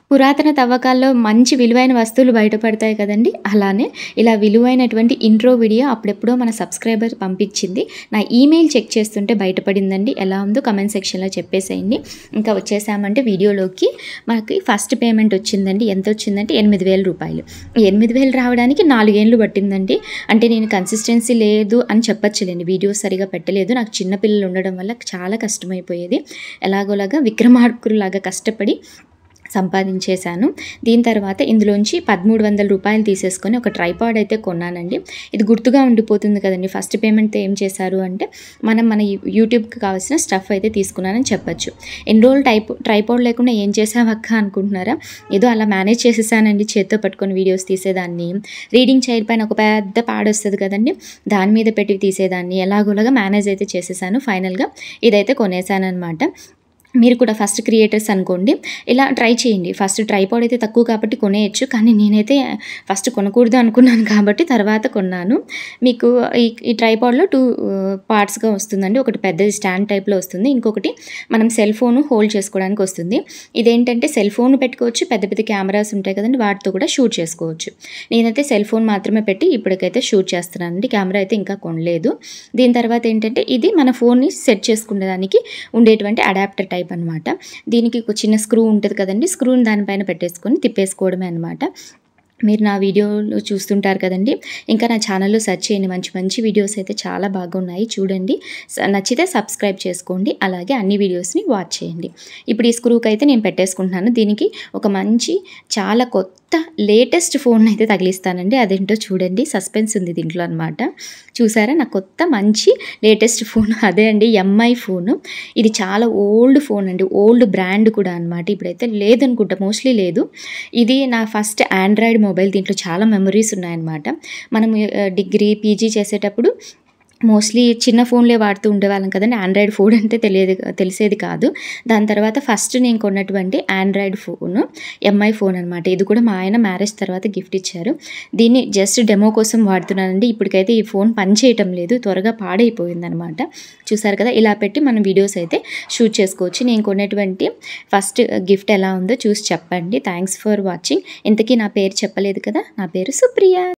పురాతన తవ్వకాల్లో మంచి విలువైన వస్తువులు బయటపడతాయి కదండీ! అలానే ఇలా విలువైనటువంటి ఇంట్రో వీడియో అప్పుడెప్పుడో మన సబ్స్క్రైబర్ పంపించింది. నా ఈమెయిల్ చెక్ చేస్తుంటే బయటపడిందండి. ఎలా ఉందో కామెంట్ సెక్షన్‌లో చెప్పేసేయండి. ఇంకా వచ్చేసామంటే వీడియోలోకి మనకి ఫస్ట్ పేమెంట్ వచ్చిందండి. ఎంతొచ్చిందంటే రూ. 8000 ఈ 8000 రావడానికి 4 ఏండ్లు పట్టిందండి. అంటే నేను కన్సిస్టెన్సీ లేదు అని చెప్పొచ్చులెండి. వీడియోస్ సరిగ్గా పెట్టలేదు. నాకు చిన్న పిల్లలు ఉండడం వల్ల చాలా కష్టమైపోయేది. ఎలాగోలాగా విక్రమార్కుడులాగా కష్టపడి సంపాదించేశాను. దీని తర్వాత ఇందులోంచి రూ. 1300 తీసేసుకొని ఒక ట్రైపాడ్ అయితే కొన్నానండి. ఇది గుర్తుగా ఉండిపోతుంది కదండీ! ఫస్ట్ పేమెంట్‌తో ఏం చేశారు అంటే మనం మన యూట్యూబ్‌కి కావాల్సిన స్టఫ్ అయితే తీసుకున్నానని చెప్పొచ్చు. ఎన్ని రోజులు టైప్ ట్రైపాడ్ లేకుండా ఏం చేసావక్క అనుకుంటున్నారా? ఏదో అలా మేనేజ్ చేసేసానండి. చేత్తో పట్టుకొని వీడియోస్ తీసేదాన్ని. రీడింగ్ చైర్ పైన ఒక పెద్ద ప్యాడ్ వస్తది కదండీ! దాని మీద పెట్టి తీసేదాన్ని. ఎలాగోలాగా మేనేజ్ అయితే చేసేసాను. ఫైనల్‌గా ఇదైతే కొనేసాననమాట. మీరు కూడా ఫస్ట్ క్రియేటర్స్ అనుకోండి. ఇలా ట్రై చేయండి. ఫస్ట్ ట్రైపాడ్ అయితే తక్కువ కాబట్టి కొనేయొచ్చు. కానీ నేనైతే ఫస్ట్ కొనకూడదు అనుకున్నాను కాబట్టి తర్వాత కొన్నాను. మీకు ఈ ఈ ట్రైపాడ్‌లో 2 పార్ట్స్‌గా వస్తుందండి. ఒకటి పెద్దది స్టాండ్ టైప్‌లో వస్తుంది. ఇంకొకటి మనం సెల్ ఫోన్ హోల్డ్ చేసుకోవడానికి వస్తుంది. ఇదేంటంటే సెల్ ఫోన్ పెట్టుకోవచ్చు. పెద్ద పెద్ద కెమెరాస్ ఉంటాయి కదండీ! వాటితో కూడా షూట్ చేసుకోవచ్చు. నేనైతే సెల్ ఫోన్ మాత్రమే పెట్టి ఇప్పటికైతే షూట్ చేస్తున్నానండి. కెమెరా అయితే ఇంకా కొనలేదు. దీని తర్వాత ఏంటంటే ఇది మన ఫోన్‌ని సెట్ చేసుకునేదానికి ఉండేటువంటి అడాప్టర్ టైప్ అనమాట. దీనికి ఒక చిన్న స్క్రూ ఉంటది కదండీ! స్క్రూని దానిపైన పెట్టేసుకొని తిప్పేసుకోవడమే అనమాట. మీరు నా వీడియోలు చూస్తుంటారు కదండీ! ఇంకా నా ఛానల్‌లో సెర్చ్ చేయండి. మంచి మంచి వీడియోస్ అయితే చాలా బాగున్నాయి. చూడండి. స నచ్చితే సబ్స్క్రైబ్ చేసుకోండి. అలాగే అన్ని వీడియోస్‌ని వాచ్ చేయండి. ఇప్పుడు ఈ స్క్రూకైతే నేను పెట్టేసుకుంటున్నాను. దీనికి ఒక మంచి చాలా కొత్త లేటెస్ట్ ఫోన్‌ని అయితే తగిలిస్తానండి. అదేంటో చూడండి. సస్పెన్స్ ఉంది దీంట్లో అనమాట. చూసారా? నా కొత్త మంచి లేటెస్ట్ ఫోన్ అదే అండి ఎంఐ ఫోను. ఇది చాలా ఓల్డ్ ఫోన్ అండి. ఓల్డ్ బ్రాండ్ కూడా అనమాట. ఇప్పుడైతే లేదనుకుంటా. మోస్ట్‌లీ లేదు. ఇది నా ఫస్ట్ ఆండ్రాయిడ్ మొబైల్. దీంట్లో చాలా మెమరీస్ ఉన్నాయన్నమాట. మనం ఆహ్, డిగ్రీ, పీజీ చేసేటప్పుడు మోస్ట్‌లీ చిన్న ఫోన్‌లే వాడుతూ ఉండేవాళ్ళం కదండీ! ఆండ్రాయిడ్ ఫోన్ అంటే తెలియదు తెలిసేది కాదు. దాని తర్వాత ఫస్ట్ నేను కొన్నటువంటి ఆండ్రాయిడ్ ఫోను ఎంఐ ఫోన్ అనమాట. ఇది కూడా మా ఆయన మ్యారేజ్ తర్వాత గిఫ్ట్ ఇచ్చారు. దీన్ని జస్ట్ డెమో కోసం వాడుతున్నానండి. ఇప్పటికైతే ఈ ఫోన్ పనిచేయటం లేదు. త్వరగా పాడైపోయిందనమాట. చూసారు కదా! ఇలా పెట్టి మనం వీడియోస్ అయితే షూట్ చేసుకోవచ్చు. నేను కొన్నటువంటి ఫస్ట్ గిఫ్ట్ ఎలా ఉందో చూసి చెప్పండి. Thanks for watching. ఇంతకీ నా పేరు చెప్పలేదు కదా! నా పేరు సుప్రియ.